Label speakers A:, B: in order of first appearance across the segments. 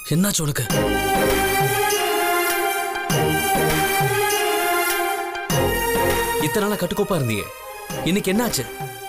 A: என்னாச்சு உனக்கு இத்தனை நாளா கட்டுக்கோப்பா இருந்தீங்க இன்னைக்கு என்னாச்சு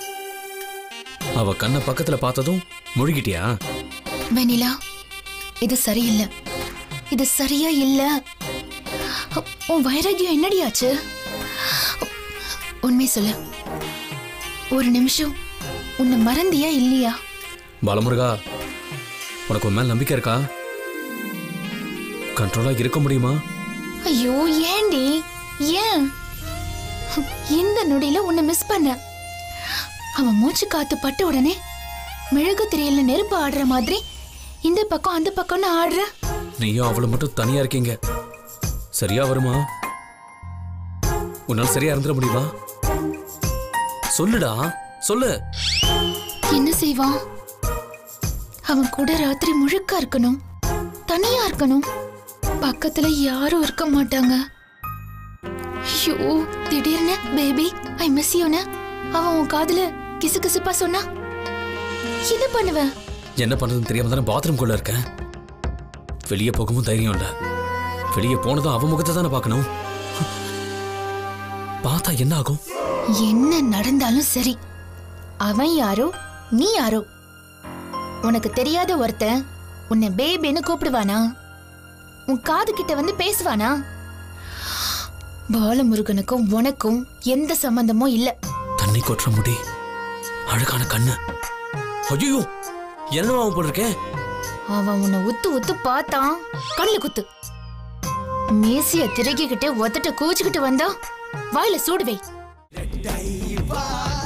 A: அவ கண்ணை பக்கத்துல பார்த்ததும் முழுகிட்டியா
B: வெனிலா இது சரியில்லை இது சரியா இல்ல உன் வைராகியம் என்னடியாச்சு உண்மை சொல்லு ஒரு நிமிஷம் உன்னை மறந்தியா இல்லையா
A: பாலமுருகா உனக்கு உன் மேல நம்பிக்கை இருக்கா கண்ட்ரோலா இருக்க முடியுமா
B: ஐயோ ஏண்டி ஏன் இந்த நொடியில உன்னை மிஸ் பண்ண அவன் மூச்சு காத்து பட்ட உடனே மெழுகு திரையில நெருப்பு ஆடுற மாதிரி இந்த பக்கம் அந்த பக்கம்னு ஆடுற
A: நீயும் அவளும் மட்டும் தனியா இருக்கீங்க சரியா வருமா உன்னால சரியா இருந்துட முடியுமா சொல்லுடா சொல்லு
B: என்ன செய்வான் அவன் கூட ராத்திரி முழுக்க இருக்கணும் தனியா இருக்கணும் பக்கத்துல யாரும் இருக்க மாட்டாங்க ஐயோ திடீர்னு பேபி ஐ மிஸ் யூன்னு அவன் உன் காதுல கிசு கிசுப்பா சொன்னா என்ன பண்ணுவ
A: என்ன பண்றதுன்னு தெரியாம தானே பாத்ரூம் குள்ள இருக்கேன் வெளியே போகவும் தைரியம் இல்ல வெளியே போனதும் அவ முகத்தை தானே பார்க்கணும் பார்த்தா என்ன ஆகும்
B: என்ன நடந்தாலும் சரி அவன் யாரோ நீ யாரோ உனக்கு தெரியாத ஒருத்தன் உன்னை பேபின்னு கூப்பிடுவானா உன் காது கிட்ட வந்து பேசுவானா பாலமுருகனுக்கும் உனக்கும் எந்த சம்பந்தமும் இல்ல
A: தண்ணி கொட்டுற முடி அழகான கண்ணு ஐயோ என்னவா போல இருக்கேன்
B: அவன் உன்னை உத்து உத்து பார்த்தான் கண்ணு குத்து மேசிய திருகிக்கிட்டு ஒத்தட்ட கூச்சுக்கிட்டு வந்தா வாயில சூடு வை